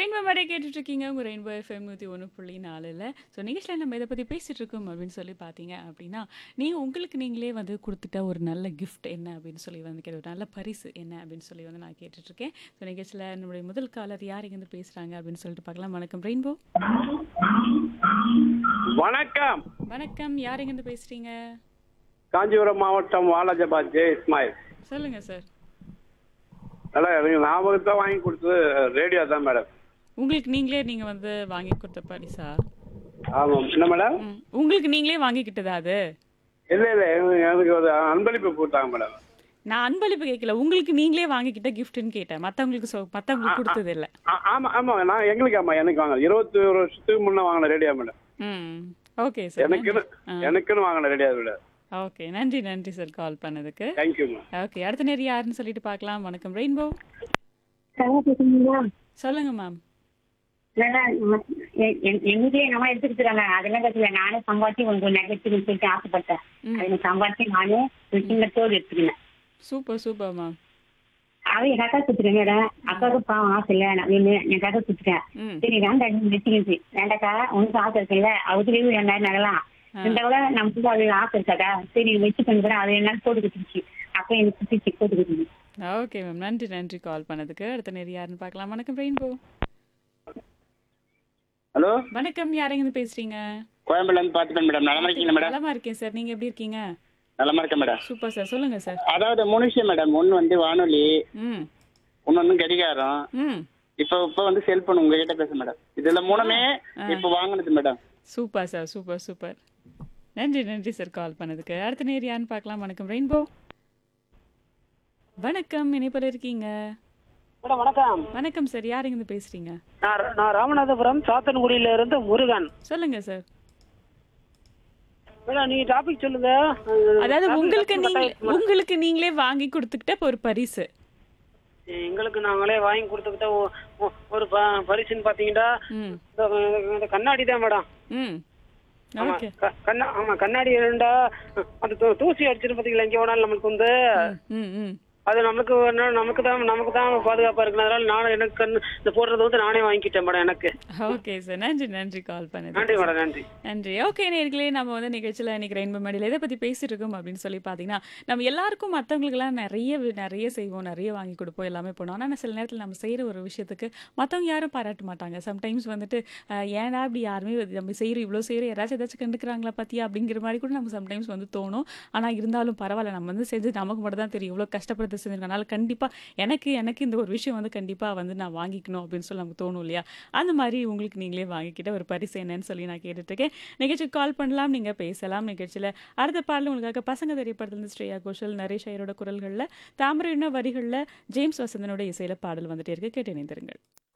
Rainbow மேடை கேட்டுட்டு இருக்கீங்க உங்கள் ரெயின்போ எஃப்எம் நூற்றி ஒன்று புள்ளி நாலில் ஸோ நிகழ்ச்சியில் நம்ம இதை பற்றி பேசிகிட்டு இருக்கோம் அப்படின்னு சொல்லி பார்த்தீங்க அப்படின்னா நீங்கள் உங்களுக்கு நீங்களே வந்து கொடுத்துட்ட ஒரு நல்ல கிஃப்ட் என்ன அப்படின்னு சொல்லி வந்து கேட்டு ஒரு நல்ல பரிசு என்ன அப்படின்னு சொல்லி வந்து நான் கேட்டுட்ருக்கேன் ஸோ நிகழ்ச்சியில் நம்மளுடைய முதல் காலர் யார் இங்கேருந்து பேசுகிறாங்க அப்படின்னு சொல்லிட்டு பார்க்கலாம் வணக்கம் ரெயின்போ வணக்கம் வணக்கம் யார் இங்கேருந்து பேசுகிறீங்க காஞ்சிபுரம் மாவட்டம் வாலாஜாபாத் ஜே இஸ்மாயில் சொல்லுங்கள் சார் நல்லா எனக்கு ஞாபகத்தை வாங்கி கொடுத்தது ரேடியோ தான் மேடம் உங்களுக்கு நீங்களே நீங்கள் வந்து வாங்கி கொடுத்த பரிசா ஆமாம் என்ன மேடம் ம். உங்களுக்கு நீங்களே வாங்கிக்கிட்டதா அது இல்லை இல்லை எனக்கு எனக்கு ஒரு அன்பளிப்பு கொடுத்தாங்க மேடம் நான் அன்பளிப்பு கேட்கல உங்களுக்கு நீங்களே வாங்கிக்கிட்ட கிஃப்ட்னு கேட்டேன் மற்றவங்களுக்கு சொ மற்றவங்களுக்கு கொடுத்தது இல்லை ஆ- ஆமா ஆமாம் நான் எங்களுக்கு ஆமாம் எனக்கு வாங்க இருபத்தி ஒரு வருஷத்துக்கு முன்னே வாங்கின ரேடியோ மேடம் ம் ஓகே சார் எனக்குன்னு எனக்குன்னு வாங்கின ரேடியோ மேடம் ஓகே நன்றி நன்றி சார் கால் பண்ணதுக்கு தேங்க்யூ மேம் ஓகே அடுத்த நேரம் யாருன்னு சொல்லிட்டு பார்க்கலாம் வணக்கம் ரெயின்போ நல்லா பேசுறீங்களா சொல்லுங்க மேம் நல்லா எ- எ- எங்க வீட்லயே எங்க அம்மா எடுத்துக்கிட்டாங்க அதெல்லாம் கட்டல நானே சம்பாதிச்சு உங்களுக்கு நகைச்சுன்னு சொல்லிட்டு ஆசைப்பட்டேன் ம். அது சம்பாதிச்சு நானே ஒரு சின்ன தோடு எடுத்துக்கினேன் சூப்பர் சூப்பர் மேம் அவன் எங்க அக்கா குத்துட்டேன் மேடம் அக்காவுக்கு பாவம் ஆசை இல்ல நான் வேணு என் அக்கா குத்துட்டேன் ம் சரி வேண்டாம் நீ வச்சுக்கிச்சு வேண்டாக்கா உனக்கு ஆசை இருக்குல்ல அவருக்கு ரெண்டாயிரம் நகலாம் இந்த கூட நமக்கு அது ஆசை இருக்காக்கா சரி வச்சு பண்ணுறேன் அது என்னால போட்டு குத்துச்சு அப்ப எனக்கு குத்துச்சு போட்டு குத்துச்சு ஓகே மேம் நன்றி நன்றி கால் பண்ணதுக்கு அடுத்த நேரம் யாருன்னு பார்க்கலாம் வணக்கம் ரெயின்போ ஹலோ வணக்கம் யாரெங்கன்னு பேசுறீங்க கோயம்புல இருந்து பார்த்துட்டேன் மேடம் நலமா இருக்கீங்களா மேடம் நலமா இருக்கேன் சார் நீங்க எப்படி இருக்கீங்க நலமா இருக்கேன் மேடம் சூப்பர் சார் சொல்லுங்க சார் அதாவது மூணு விஷயம் மேடம் ஒன்று வந்து வானொலி ம் இன்னொன்று கடிகாரம் ம் இப்போ இப்போ வந்து செல்போன் உங்ககிட்ட பேச மேடம் இதுல மூணுமே இப்போ வாங்கினது madam super sir super super நன்றி நன்றி சார் கால் பண்ணதுக்கு அடுத்த நேர் யாருன்னு பார்க்கலாம் வணக்கம் ரெயின்போ வணக்கம் இணைப்பில் இருக்கீங்க மேடம் வணக்கம் வணக்கம் சார் யார் இருந்து பேசுறீங்க நான் நான் ராமநாதபுரம் சாத்தன்குடியில இருந்து முருகன் சொல்லுங்க சார் மேடம் நீங்க டாபிக் சொல்லுங்க அதாவது topic உங்களுக்கு மட்டும் நீங்க type பண்ணு. உங்களுக்கு நீங்களே வாங்கி கொடுத்துக்கிட்ட ஒரு பரிசு எங்களுக்கு நாங்களே வாங்கி கொடுத்துக்கிட்ட ஒ- ஒ- ஒரு ப- பரிசுன்னு பாத்தீங்கன்னா ம் இந்த- இந்த கண்ணாடி தான் மேடம் ம் ஆமா ஓகே க- கண்ணா ஆமா கண்ணாடி ரெண்டா அந்த தூ- தூசி அடிச்சிட்டு பாத்தீங்களா எங்க வேணாலும் நம்மளுக்கு வந்து ம் ம் அது நமக்கு ஒரு- நமக்கு தான் நமக்கு தான் பாதுகாப்பா இருக்கு அதனால நானும் எனக்கு கண்ணு இந்த போடுறது வந்து நானே வாங்கிக்கிட்டேன் மேடம் எனக்கு ஓகே சார் நன்றி நன்றி கால் பண்ணது நன்றி மேடம் நன்றி நன்றி ஓகே நேர்களே நம்ம வந்து நிகழ்ச்சியில் இன்னைக்கு ரெயின்போ மேடையில் எதை பற்றி பேசிட்டு இருக்கோம் அப்படின்னு சொல்லி பார்த்தீங்கன்னா நம்ம எல்லாருக்கும் மற்றவங்களுக்குலாம் நிறைய வி- நிறைய செய்வோம் நிறைய வாங்கி கொடுப்போம் எல்லாமே பண்ணுவோம் ஆனால் சில நேரத்தில் நம்ம செய்கிற ஒரு விஷயத்துக்கு மற்றவங்க யாரும் பாராட்ட மாட்டாங்க சம்டைம்ஸ் வந்துட்டு அஹ், ஏன்டா இப்படி யாருமே இது நம்ம செய்கிற இவ்வளோ செய்கிற யாராச்சும் ஏதாச்சும் கண்டுக்கிறாங்களா பற்றியா அப்படிங்கிற மாதிரி கூட நமக்கு சம்டைம்ஸ் வந்து தோணும் ஆனால் இருந்தாலும் பரவாயில்ல நம்ம வந்து செஞ்சு நமக்கு மட்டும் தான் தெரியும் இவ்வளோ கஷ்டப்படுத்த செஞ்சிருக்கனால கண்டிப்பாக எனக்கு எனக்கு இந்த ஒரு விஷயம் வந்து கண்டிப்பாக வந்து நான் வாங்கிக்கணும் அப்படின்னு சொல்லி நமக்கு தோணும் இல்லையா அந்த மாதிரி உங்களுக்கு நீங்களே வாங்கிக்கிட்ட ஒரு பரிசு என்னன்னு சொல்லி நான் கேட்டுட்ருக்கேன் நிகழ்ச்சிக்கு கால் பண்ணலாம் நீங்கள் பேசலாம் நிகழ்ச்சியில் அடுத்த பாடல் உங்களுக்காக பசங்க திரைப்படத்துலேருந்து ஸ்ரேயா கோஷல் நரேஷ் ஐயரோட குரல்களில் தாமரை வரிகளில் ஜேம்ஸ் வசந்தனோட இசையில் பாடல் வந்துட்டே இருக்கு கேட்டு இணைந்திருங்கள்